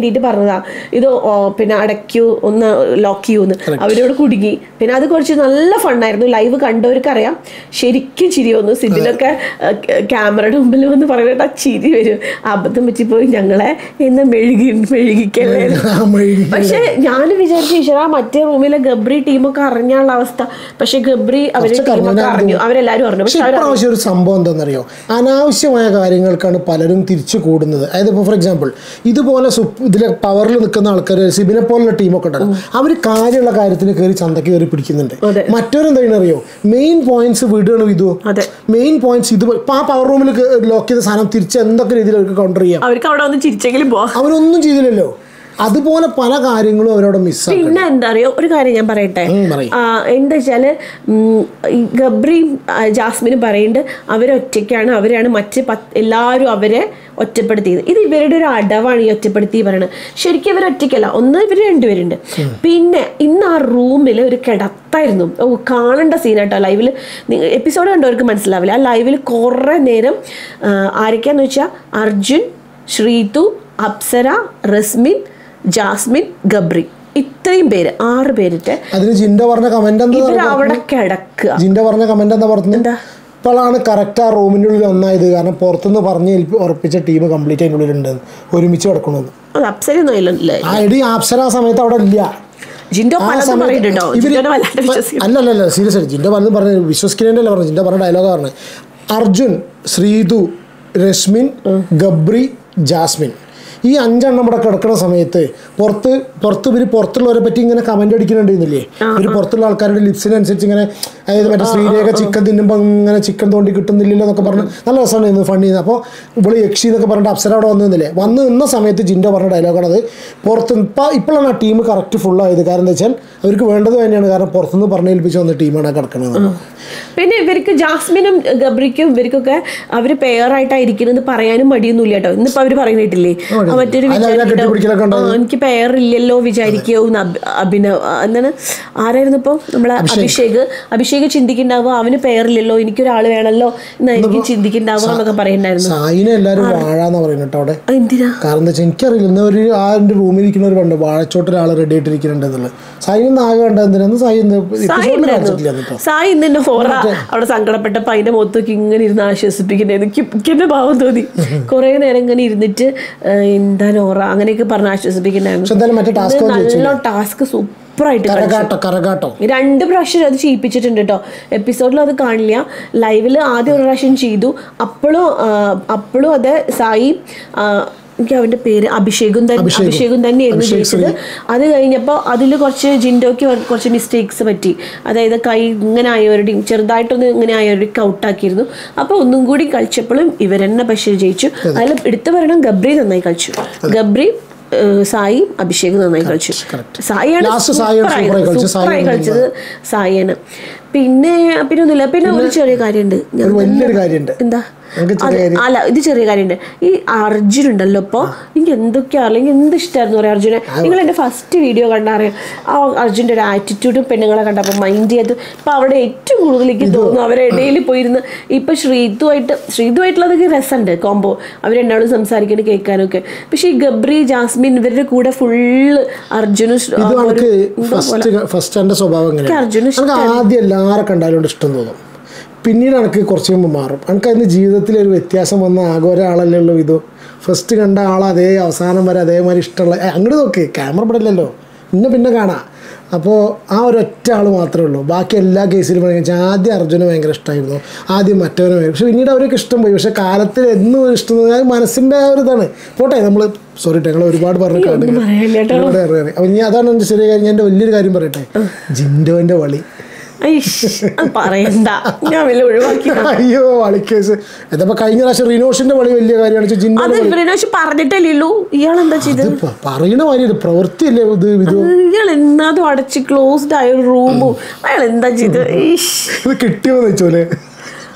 [SPEAKER 2] പറഞ്ഞതാ ഇത് ഓ, പിന്നെ അടയ്ക്കൂ ഒന്ന് ലോക്ക് ചെയ്യൂന്ന് അവരോട് കുടുങ്ങി പിന്നെ അത് കുറച്ച് നല്ല ഫണ്ണായിരുന്നു ലൈവ് കണ്ടവർക്ക് അറിയാം ശരിക്കും ചിരി വന്നു സിബിലൊക്കെ ക്യാമറയുടെ മുമ്പിൽ വന്ന് പറയുന്നത് ആ ചിരി വരും അബദ്ധം പറ്റിപ്പോയി ഞങ്ങളെ എന്ന് മെഴുകി മെഴുകിക്കല്ലേ
[SPEAKER 1] ആ മെഴുകി.
[SPEAKER 2] പക്ഷെ ഞാൻ വിചാരിച്ചു ഈശ്വര മറ്റേ റൂമിലെ ഗബ്രി ടീമൊക്കെ അറിഞ്ഞാലുള്ള അവസ്ഥ പക്ഷെ ഗബ്രി അവരുടെ
[SPEAKER 1] കുറച്ചൊക്കെ
[SPEAKER 2] ടീമൊക്കെ
[SPEAKER 1] അറിഞ്ഞാൽ
[SPEAKER 2] അറിഞ്ഞു അവരെല്ലാരും അറിഞ്ഞു
[SPEAKER 1] പക്ഷെ
[SPEAKER 2] പക്ഷെ അവർ
[SPEAKER 1] ഇപ്രാവശ്യം ഒരു സംഭവം എന്താണെന്നറിയോ അനാവശ്യമായ കാര്യങ്ങൾക്കാണ് പലരും തിരിച്ചു കൂടുന്നത് അതായത് ഇപ്പോൾ ഫോർ എക്സാമ്പിൾ ഇതുപോലെ സുപ് ഇതിലെ പവറിൽ നിൽക്കുന്ന ആൾക്കാർ സിബിനെ പോലുള്ള ടീമൊക്കെ ഉണ്ടല്ലോ അവർ കാര്യമുള്ള കാര്യത്തിന് കയറി ചന്തയ്ക്ക് കയറി പിടിക്കുന്നുണ്ട്
[SPEAKER 2] അതെ.
[SPEAKER 1] മറ്റവരെന്താണെന്ന് അറിയോ മെയിൻ പോയിന്റ്സ് വിടുകയാണ് ഇതു
[SPEAKER 2] അതെ
[SPEAKER 1] മെയിൻ പോയിന്റ്സ് ഇത് ഇപ്പൊ ആ പവർ റൂമിൽ ലോക്ക് ചെയ്ത സാധനം തിരിച്ച് എന്തൊക്കെ രീതിയിൽ അവർക്ക് കൗണ്ടർ ചെയ്യാം
[SPEAKER 2] അവർക്ക് അവിടെ ഒന്ന് ചിരിച്ചെങ്കിലും പോവാം
[SPEAKER 1] അവരൊന്നും ചെയ്തില്ലല്ലോ അതുപോലെ പല കാര്യങ്ങളും അവരവിടെ മിസ്സാക്കി
[SPEAKER 2] പിന്നെ എന്താ അറിയോ ഒരു കാര്യം ഞാൻ പറയട്ടെ
[SPEAKER 1] പറയും
[SPEAKER 2] ആ, എന്താ വെച്ചാല് ഉം, ഈ ഗബ്രിയും ആ, ജാസ്മിനും പറയുന്നുണ്ട് അവരൊറ്റയ്ക്കാണ് അവരാണ് മറ്റ് പത്ത് എല്ലാവരും അവരെ ഒറ്റപ്പെടുത്തിയത് ഇത് ഇവരുടെ ഒരു അടവാണ് ഈ ഒറ്റപ്പെടുത്തി പറയുന്നത് ശരിക്കും ഇവർ ഒറ്റയ്ക്കല്ല ഒന്ന് ഇവർ രണ്ടുപേരുണ്ട് പിന്നെ ഇന്ന് ആ റൂമിൽ ഒരു കിടത്തായിരുന്നു ഓ കാണേണ്ട സീനാട്ടോ ലൈവിൽ എപ്പിസോഡ് കണ്ടവർക്ക് മനസ്സിലാവില്ല ആ ലൈവിൽ കുറേ നേരം ആ, ആരൊക്കെയാന്ന് വെച്ചാൽ അർജുൻ ശ്രീതു അപ്സര റസ്മിൻ ജാസ്മിൻ ഗബ്രി ഇത്രയും പേര് ആറ് പേരിട്ട്
[SPEAKER 1] അതിന് ജിൻഡ പറഞ്ഞ കമന്റ് എന്താ
[SPEAKER 2] ഇവർ അവിടെ കിടക്കുക
[SPEAKER 1] ജിൻഡ പറഞ്ഞ കമന്റ് എന്താ പറഞ്ഞത് ഇപ്പോഴാണ് കറക്റ്റ് ആ റൂമിൻ്റെ ഉള്ളിൽ ഒന്നായത് കാരണം പുറത്തുനിന്ന് പറഞ്ഞ് ഏൽപ്പി- ഉറപ്പിച്ച ടീം കംപ്ലീറ്റ് അതിൻ്റെ ഉള്ളിലുണ്ട് ഒരുമിച്ച് കിടക്കണമെന്ന്
[SPEAKER 2] അത് അപ്സരയൊന്നും ഇല്ലല്ലേ
[SPEAKER 1] ആ എടി ആപ്സര ആ സമയത്ത് അവിടെ ഇല്ല
[SPEAKER 2] ജിൻഡോ
[SPEAKER 1] ആ
[SPEAKER 2] പലതും
[SPEAKER 1] സമയത്ത്
[SPEAKER 2] പറയുന്നുണ്ടോ
[SPEAKER 1] ഇവര്
[SPEAKER 2] ജിൻഡോനെ വല്ലാണ്ട് വിശ്വസിക്കുന്നു
[SPEAKER 1] അല്ല അല്ല അല്ല സീരിയസ് ആയിട്ട് ജിൻഡ പലതും പറഞ്ഞു വിശ്വസിക്കുന്നതിൻ്റെ പറഞ്ഞു ജിൻഡ പറഞ്ഞ ഡയലോഗ് പറഞ്ഞു അർജുൻ ശ്രീതു രശ്മിൻ ഗബ്രി ജാസ്മിൻ ഈ അഞ്ചെണ്ണം ഇവിടെ കിടക്കുന്ന സമയത്ത് പുറത്ത് പുറത്ത് ഇവർ പുറത്തുള്ളവരെ പറ്റി ഇങ്ങനെ കമന്റ് അടിക്കുന്നുണ്ടെന്നില്ലേ ഇവർ പുറത്തുള്ള ആൾക്കാരുടെ ലിപ്സിനനുസരിച്ച് ഇങ്ങനെ അതായത് മറ്റേ ശ്രീരേഖ ചിക്കൻ തിന്നുമ്പോൾ ഇങ്ങനെ ചിക്കൻ തോണ്ടി കിട്ടുന്നില്ലല്ലോ എന്നൊക്കെ പറഞ്ഞ് നല്ല രസമാണ് ഫണ്ണി അപ്പോൾ ഇവിടെ യക്ഷി എന്നൊക്കെ പറഞ്ഞിട്ട് അപ്സര അവിടെ വന്നു നിന്നില്ലേ വന്ന് നിന്ന സമയത്ത് ജിൻഡോ പറഞ്ഞ ഡയലോഗാണ് അത് പുറത്ത് ഇപ്പം ഇപ്പോഴാണ് ആ ടീം കറക്റ്റ് ഫുള്ളായത് കാരണം എന്താ വെച്ചാൽ അവർക്ക് വേണ്ടത് തന്നെയാണ് കാരണം പുറത്തുനിന്ന് പറഞ്ഞ് ഏൽപ്പിച്ച് വന്ന ടീമാണ് ആ കിടക്കുന്നത്
[SPEAKER 2] പിന്നെ ഇവർക്ക് ജാസ്മിനും ഗബ്രിക്കും ഇവർക്കൊക്കെ അവര് പെയറായിട്ടായിരിക്കുന്നത് പറയാനും മടിയൊന്നുമില്ല കേട്ടോ ഇന്നിപ്പോ അവര് പറയുന്നിട്ടില്ലേ ആ മറ്റൊരു
[SPEAKER 1] അല്ല, അവരെ
[SPEAKER 2] വിചാരിക്കട്ടോ,
[SPEAKER 1] കെട്ടിപ്പിടിക്കലൊക്കെ
[SPEAKER 2] ആ, എനിക്ക് പെയറില്ലല്ലോ വിചാരിക്കോ അഭിനവ് എന്താണ് ആരായിരുന്നു ഇപ്പൊ നമ്മളെ അഭിഷേക് അഭിഷേക് ചിന്തിക്കുന്നുണ്ടാവുക അവന് പെയറില്ലല്ലോ എനിക്കൊരാൾ വേണമല്ലോ എന്നായിരിക്കും ചിന്തിക്കുന്നുണ്ടാവുക എന്നൊക്കെ പറയുന്നുണ്ടായിരുന്നു
[SPEAKER 1] സായിനെ എല്ലാവരും വാഴാന്ന് പറയുന്നത് കേട്ടോ അവിടെ
[SPEAKER 2] ആ, എന്തിനാ
[SPEAKER 1] കാരണം എന്താ വെച്ചാൽ എനിക്കറിയില്ല ഇന്ന് ഒരു ആ എൻ്റെ റൂമിൽ ഇരിക്കുന്ന ഒരു പണ്ട് വാഴച്ചോട്ട് ഒരാൾ റെഡി ആയിട്ടിരിക്കുന്നുണ്ട് എന്നുള്ളത് സായി ഒന്ന് ആകെ കണ്ടത് എന്തിനാന്ന് സായി ഇന്ന്
[SPEAKER 2] സായി
[SPEAKER 1] എപ്പിസോഡിൽ കാണിച്ചിട്ടില്ല
[SPEAKER 2] ഉണ്ടായിരുന്നു
[SPEAKER 1] കേട്ടോ
[SPEAKER 2] സായി ഇന്നെ ഫോറ അവിടെ സങ്കടപ്പെട്ടപ്പോ അതിന്റെ മുഖത്തൊക്കെ ഇങ്ങനെ ഇരുന്ന് ആശ്വസിപ്പിക്കുന്നത് എനിക്ക് എനിക്ക് എന്റെ ഭാവം തോന്നി കുറെ നേരം ഇങ്ങനെ ഇരുന്നിട്ട് ആ, എന്താ നോറ അങ്ങനെയൊക്കെ പറഞ്ഞ് ആശ്വസിപ്പിക്കുന്നുണ്ടായിരുന്നു
[SPEAKER 1] പക്ഷെ എന്തായാലും മറ്റേ ടാസ്ക്
[SPEAKER 2] നല്ല ടാസ്ക് സൂപ്പറായിട്ട്
[SPEAKER 1] കരകാട്ടോ കരകാട്ടോ
[SPEAKER 2] രണ്ട് പ്രാവശ്യം അത് ചെയ്യിപ്പിച്ചിട്ടുണ്ട് കേട്ടോ എപ്പിസോഡിൽ അത് കാണില്ല ലൈവിൽ ആദ്യം ഒരു പ്രാവശ്യം ചെയ്തു അപ്പോഴും അപ്പോഴും അത് സായി ആ, എനിക്ക് അവന്റെ പേര് അഭിഷേകും തന്നെ
[SPEAKER 1] അഭിഷേകും.
[SPEAKER 2] അഭിഷേകും തന്നെയായിരുന്നു
[SPEAKER 1] അഭിഷേക്
[SPEAKER 2] ജയിച്ചത് അത് കഴിഞ്ഞപ്പോൾ അതിൽ കുറച്ച് ജിൻഡോയ്ക്ക് വ- കുറച്ച് മിസ്റ്റേക്സ് പറ്റി അതായത് കൈ ഇങ്ങനെ ആയവരുടെയും ചെറുതായിട്ടൊന്ന് ഇങ്ങനെ ആയവരുടെ ഔട്ടാക്കിയിരുന്നു അപ്പോൾ ഒന്നും കൂടി കളിച്ചപ്പോഴും ഇവരെന്നെ പക്ഷേ ജയിച്ചു അതിൽ എടുത്തു പറയണം ഗബ്രി നന്നായി കളിച്ചു ഗബ്രി ഏഹ്, സായി അഭിഷേക് നന്നായി കളിച്ചു
[SPEAKER 1] correct.
[SPEAKER 2] സായിയാണ്
[SPEAKER 1] Last സായിയാണ്
[SPEAKER 2] സൂപ്പറായി
[SPEAKER 1] സൂപ്പറായി കളിച്ചത്.
[SPEAKER 2] സൂപ്പറായി
[SPEAKER 1] സായിയാണ്
[SPEAKER 2] കളിച്ചത് സായിയാണ് പിന്നെ പിന്നെ ഒന്നുമില്ല പിന്നെ ഒരു ചെറിയ കാര്യമുണ്ട് ഞാൻ
[SPEAKER 1] ഒരു വലിയൊരു കാര്യമുണ്ട്
[SPEAKER 2] എന്താ
[SPEAKER 1] നമുക്ക്
[SPEAKER 2] അത്
[SPEAKER 1] ചെറിയ കാര്യം
[SPEAKER 2] അല്ല ഇത് ചെറിയ കാര്യമുണ്ട് ഈ അർജുൻ ഉണ്ടല്ലോ ഇപ്പോൾ എനിക്ക് എന്തൊക്കെയാ അല്ലെങ്കിൽ എന്ത് ഇഷ്ടമായിരുന്നു പറയാം അർജുനെ നിങ്ങൾ എൻ്റെ ഫസ്റ്റ് വീഡിയോ കണ്ടറിയാം ആ അർജുൻ്റെ ഒരു ആറ്റിറ്റ്യൂഡും പെണ്ണുങ്ങളെ കണ്ടപ്പോൾ മൈൻഡ് ചെയ്ത് ഇപ്പം അവിടെ ഏറ്റവും കൂടുതൽ എനിക്ക് തോന്നുന്നു അവരെ ഇടയിൽ പോയിരുന്ന് ഇപ്പം ശ്രീതുമായിട്ട് ശ്രീതുമായിട്ടുള്ളതൊക്കെ രസമുണ്ട് കോംബോ അവരെന്നോട് സംസാരിക്കാനും കേൾക്കാനൊക്കെ പക്ഷേ ഈ ഗബ്രി ജാസ്മിൻ ഇവരുടെ കൂടെ ഫുള്ള് അർജുനും ശ്ര-
[SPEAKER 1] ഇത്
[SPEAKER 2] ആ ഒരു-
[SPEAKER 1] നമുക്ക് ഫസ്റ്റ് ഫസ്റ്റ് എൻ്റെ സ്വഭാവം എങ്ങനെയാണ്
[SPEAKER 2] അർജുന്
[SPEAKER 1] നമുക്ക് ആദ്യം എല്ലാവരെ കണ്ടാലും ഇഷ്ടം തോന്നും പിന്നീട് എനിക്ക് കുറച്ച് മുമ്പ് മാറും എനിക്ക് അതിന് ജീവിതത്തിൽ ഒരു വ്യത്യാസം വന്ന ആകെ ഒരാളല്ലേ ഉള്ളൂ ഇത് ഫസ്റ്റ് കണ്ട ആൾ അതേ അവസാനം വരെ അതേമാതിരി ഇഷ്ടമുള്ള ഏ, അങ്ങോട്ട് നോക്ക് ക്യാമറ ഇവിടെ ഇല്ലല്ലോ പിന്നെ പിന്നെ കാണാം അപ്പോൾ ആ ഒരൊറ്റ ആൾ മാത്രമേ ഉള്ളൂ ബാക്കി എല്ലാ കേസിലും പറയുക വെച്ചാൽ ആദ്യം അർജുന് ഭയങ്കര ഇഷ്ടമായിരുന്നു ആദ്യം മറ്റവനെ ഭയങ്കര പക്ഷെ പിന്നീട് അവർക്ക് ഇഷ്ടം പോയി പക്ഷെ കാലത്തിൽ എന്നും ഒരു ഇഷ്ടം തോന്നി. അത് മനസ്സിൻ്റെ ആ ഒരു ഇതാണ് പോട്ടെ നമ്മൾ സോറി ഞങ്ങൾ ഒരുപാട് പറഞ്ഞു കാണുക
[SPEAKER 2] പറയാനില്ല കേട്ടോ.
[SPEAKER 1] ഒരുപാട് അറിയാം അപ്പം ഇനി അതാണ് എൻ്റെ ചെറിയ കാര്യം ഞാൻ എൻ്റെ വലിയൊരു കാര്യം പറയട്ടെ ജിൻഡോൻ്റെ വളി
[SPEAKER 2] ഐഷ്, അത് പറയണ്ട ഞാൻ വല്ല ഒഴിവാക്കി
[SPEAKER 1] അയ്യോ വളിക്കേസ് ഇതിപ്പോൾ കഴിഞ്ഞ പ്രാവശ്യം റിനോഷിൻ്റെ വളി വലിയ കാര്യമാണ് വെച്ചാൽ ജിൻഡോ
[SPEAKER 2] അത് ഇവരെന്നാ പറഞ്ഞിട്ടല്ലേയുള്ളൂ ഇയാൾ എന്താ ചെയ്തത്
[SPEAKER 1] ഇത് പ- പറയണ മാതിരി പ്രവൃത്തിയല്ലേ ഇത് ഇത്
[SPEAKER 2] ഇയാൾ എന്നാതും അടച്ച് ക്ലോസ്ഡ് ആയ ഒരു റൂമും അയാൾ എന്താ ചെയ്തത് ഈഷ്.
[SPEAKER 1] ഇത് കിട്ടിയോന്ന് വെച്ചോലെ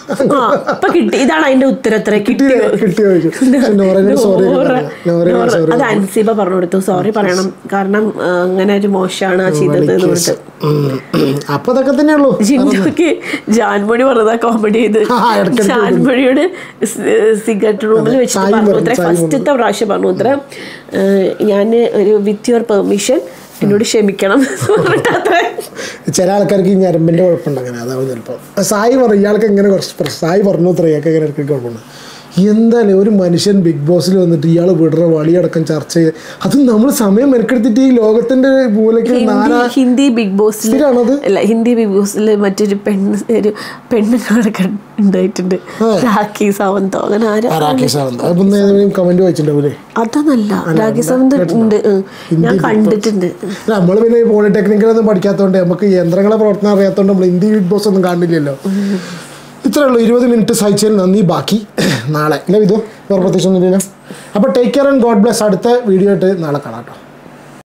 [SPEAKER 2] ആ ഇപ്പൊ കിട്ടി ഇതാണ് അതിന്റെ ഉത്തരത്ര കിട്ടി
[SPEAKER 1] കിട്ടിയോ കിട്ടിയോ ചോദിച്ചു പക്ഷെ നോറേനോട് സോറി നോറേനോട് സോറി
[SPEAKER 2] അത് അൻസിബ പറഞ്ഞു കൊടുത്തു സോറി പറയണം കാരണം ആ, അങ്ങനെ ഒരു മോശമാണ് ആ ചെയ്തത് എന്ന് പറഞ്ഞിട്ട്
[SPEAKER 1] അപ്പൊ അതൊക്കെ തന്നെയുള്ളൂ
[SPEAKER 2] ജിൻഡോക്ക് ജാൻമണി പറഞ്ഞതാ കോമഡി ചെയ്ത്
[SPEAKER 1] ആ, ഇടയ്ക്കിടയ്ക്ക്
[SPEAKER 2] ജാൻമണിയോട് സിഗരറ്റ് റൂമിൽ വെച്ചിട്ട്
[SPEAKER 1] ചായ
[SPEAKER 2] പറഞ്ഞു
[SPEAKER 1] പറഞ്ഞു,
[SPEAKER 2] ഉത്തര
[SPEAKER 1] ചായ
[SPEAKER 2] ഫസ്റ്റത്തെ പ്രാവശ്യം പറഞ്ഞു ഉത്തര ഞാൻ ഒരു വിത്ത് യുവർ പെർമിഷൻ എന്നോട് ക്ഷമിക്കണം എന്ന് പറഞ്ഞിട്ട് അത്രേ
[SPEAKER 1] ചില ആൾക്കാർക്ക് ഈ ഞരമ്പിന്റെ കുഴപ്പമുണ്ട് അങ്ങനെ അതാവും ചിലപ്പോൾ സായി പറയും ഇയാൾക്ക് എങ്ങനെ കുറച്ച് പ്രശ്നം സായി പറഞ്ഞു അത്ര ഇയാൾക്ക് എങ്ങനെ ഇടയ്ക്ക് കുഴപ്പമുണ്ട് എന്തായാലും ഒരു മനുഷ്യൻ ബിഗ് ബോസിൽ വന്നിട്ട് ഇയാൾ വിടുന്ന വളിയടക്കം ചർച്ച ചെയ്ത് അതും നമ്മൾ സമയം മെനക്കെടുത്തിട്ട് ഈ ലോകത്തിന്റെ മൂലയ്ക്ക്
[SPEAKER 2] ഹിന്ദി
[SPEAKER 1] നാനാ
[SPEAKER 2] ഹിന്ദി ബിഗ് ബോസിൽ
[SPEAKER 1] സ്ഥിരാണത്
[SPEAKER 2] അല്ല ഹിന്ദി ബിഗ് ബോസിൽ മറ്റൊരു പെണ്ണ് ഒരു പെണ്ണുങ്ങളൊക്കെ ഉണ്ടായിട്ടുണ്ട് രാഖി സാവന്തോ അങ്ങനെ ആരാ
[SPEAKER 1] രാകേഷ് സാവന്ത് അപ്പം ഏതെങ്കിലും കമന്റ് വായിച്ചിട്ടുണ്ടാവൂലേ
[SPEAKER 2] അതൊന്നല്ല രാഖി സാവന്ത് ഉണ്ട് ഉം. ഞാൻ കണ്ടിട്ടുണ്ട്
[SPEAKER 1] നമ്മൾ പിന്നെ പോളിടെക്നിക്കലൊന്നും പഠിക്കാത്തതുകൊണ്ട് നമുക്ക് യന്ത്രങ്ങളെ പ്രവർത്തനം അറിയാത്തതുകൊണ്ട് നമ്മൾ ഹിന്ദി ബിഗ് ബോസ് ഒന്നും കാണില്ലല്ലോ ഇത്രേ ഉള്ളൂ ഇരുപത് മിനിറ്റ് സഹിച്ചതിൽ നന്ദി ബാക്കി നാളെ അല്ലേ ഇത് വേറെ പ്രത്യേകിച്ചൊന്നുമില്ലല്ലോ അപ്പോൾ take care and god bless അടുത്ത വീഡിയോ ആയിട്ട് നാളെ കാണാം കേട്ടോ